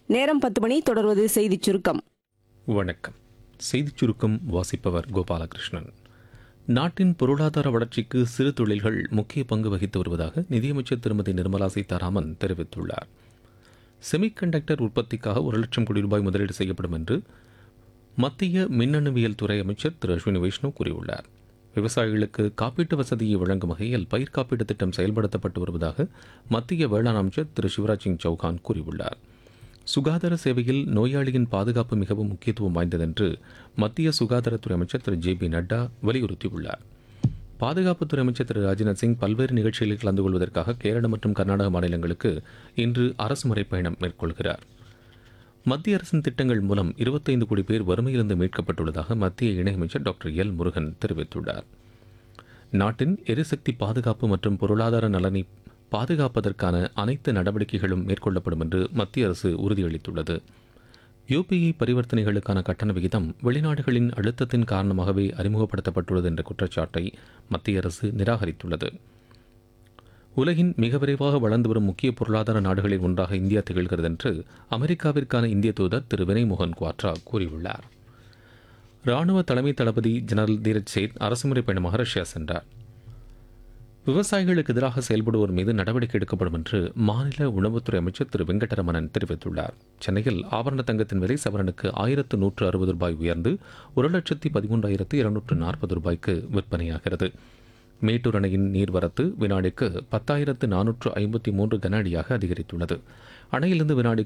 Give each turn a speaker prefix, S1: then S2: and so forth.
S1: நேரம் பத்து மணி தொடர்வது செய்திச் சுருக்கம்
S2: வணக்கம் செய்திச் சுருக்கம் வாசிப்பவர் கோபாலகிருஷ்ணன் நாட்டின் பொருளாதார வளர்ச்சிக்கு சிறு தொழில்கள் முக்கிய பங்கு வகித்து வருவதாக நிதியமைச்சர் திருமதி நிர்மலா சீதாராமன் தெரிவித்துள்ளார் செமிகண்டக்டர் உற்பத்திக்காக ஒரு லட்சம் கோடி ரூபாய் முதலீடு செய்யப்படும் என்று மத்திய மின்னணுவியல் துறை அமைச்சர் திரு அஸ்வினி வைஷ்ணு கூறியுள்ளார் விவசாயிகளுக்கு காப்பீட்டு வசதியை வழங்கும் வகையில் பயிர் காப்பீட்டு திட்டம் செயல்படுத்தப்பட்டு வருவதாக மத்திய வேளாண் அமைச்சர் திரு சிவராஜ் சிங் சௌகான் கூறியுள்ளார் சுகாதார சேவையில் நோயாளியின் பாதுகாப்பு மிகவும் முக்கியத்துவம் வாய்ந்ததென்று மத்திய சுகாதாரத்துறை அமைச்சர் திரு ஜே பி நட்டா வலியுறுத்தியுள்ளார் பாதுகாப்புத்துறை அமைச்சர் திரு ராஜ்நாத் சிங் பல்வேறு நிகழ்ச்சிகளில் கலந்து கொள்வதற்காக கேரள மற்றும் கர்நாடக மாநிலங்களுக்கு இன்று அரசுமுறை பயணம் மேற்கொள்கிறார் மத்திய அரசின் திட்டங்கள் மூலம் இருபத்தைந்து கோடி பேர் வறுமையிலிருந்து மீட்கப்பட்டுள்ளதாக மத்திய இணையமைச்சர் டாக்டர் எல் முருகன் தெரிவித்துள்ளார் நாட்டின் எரிசக்தி பாதுகாப்பு மற்றும் பொருளாதார நலனை பாதுகாப்பதற்கான அனைத்து நடவடிக்கைகளும் மேற்கொள்ளப்படும் என்று மத்திய அரசு உறுதியளித்துள்ளது யுபிஐ பரிவர்த்தனைகளுக்கான கட்டண விகிதம் வெளிநாடுகளின் அழுத்தத்தின் காரணமாகவே அறிமுகப்படுத்தப்பட்டுள்ளது என்ற குற்றச்சாட்டை மத்திய அரசு நிராகரித்துள்ளது உலகின் மிக விரைவாக வளர்ந்து வரும் முக்கிய பொருளாதார நாடுகளில் ஒன்றாக இந்தியா திகழ்கிறது என்று அமெரிக்காவிற்கான இந்திய தூதர் திரு வினய் மோகன் குவாட்ரா கூறியுள்ளார் ராணுவ தலைமை தளபதி ஜெனரல் தீரஜ் சேத் அரசுமுறை பயணமாக ரஷ்யா சென்றார் விவசாயிகளுக்கு எதிராக செயல்படுவோர் மீது நடவடிக்கை எடுக்கப்படும் என்று மாநில உணவுத்துறை அமைச்சர் திரு வெங்கடரமணன் தெரிவித்துள்ளார் சென்னையில் ஆபரண தங்கத்தின் விலை சவரனுக்கு ஆயிரத்து நூற்று அறுபது ரூபாய் உயர்ந்து ஒரு லட்சத்தி பதிமூன்றாயிரத்து இருநூற்று நாற்பது ரூபாய்க்கு விற்பனையாகிறது மேட்டூர் அணையின் நீர்வரத்து வினாடிக்கு பத்தாயிரத்து நானூற்று ஐம்பத்தி மூன்று கன அடியாக அதிகரித்துள்ளது அணையிலிருந்து வினாடிக்கு